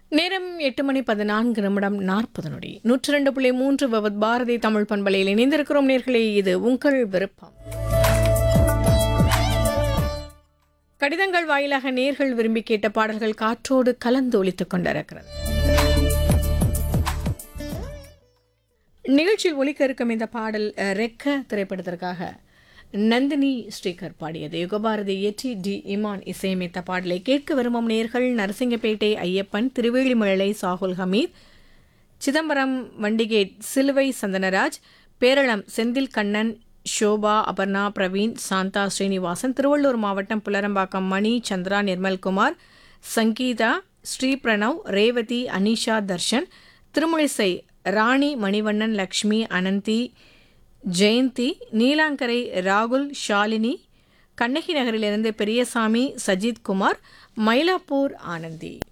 நேரம் எட்டு மணி பதினான்கு நிமிடம் நாற்பது நொடி நூற்றி ரெண்டு புள்ளி மூன்று விவத் பாரதி தமிழ் பண்பலையில் இணைந்திருக்கிறோம் நேர்களே இது உங்கள் விருப்பம் கடிதங்கள் வாயிலாக நேர்கள் விரும்பி கேட்ட பாடல்கள் காற்றோடு கலந்து ஒலித்துக் கொண்டிருக்கிறது நிகழ்ச்சியில் ஒலிக்க இருக்கும் இந்த பாடல் அஹ், ரெக்க திரைப்படத்திற்காக நந்தினி ஸ்ரீகர் பாடியது யுகபாரதி இயற்றி டி இமான் இசையமைத்த பாடலை கேட்க விரும்பும் நேர்கள் நரசிங்கப்பேட்டை ஐயப்பன் திருவேலிமலை சாகுல் ஹமீத் சிதம்பரம் வண்டிகேட் சிலுவை சந்தனராஜ் பேரளம் செந்தில் கண்ணன் ஷோபா அபர்ணா பிரவீன் சாந்தா ஸ்ரீனிவாசன் திருவள்ளூர் மாவட்டம் புலரம்பாக்கம் மணி சந்திரா நிர்மல்குமார் சங்கீதா ஸ்ரீ பிரணவ் ரேவதி அனிஷா தர்ஷன் திருமுழிசை ராணி மணிவண்ணன் லக்ஷ்மி அனந்தி ஜெயந்தி நீலாங்கரை ராகுல் ஷாலினி கண்ணகி நகரிலிருந்து பெரியசாமி சஜித் குமார் மயிலாப்பூர் ஆனந்தி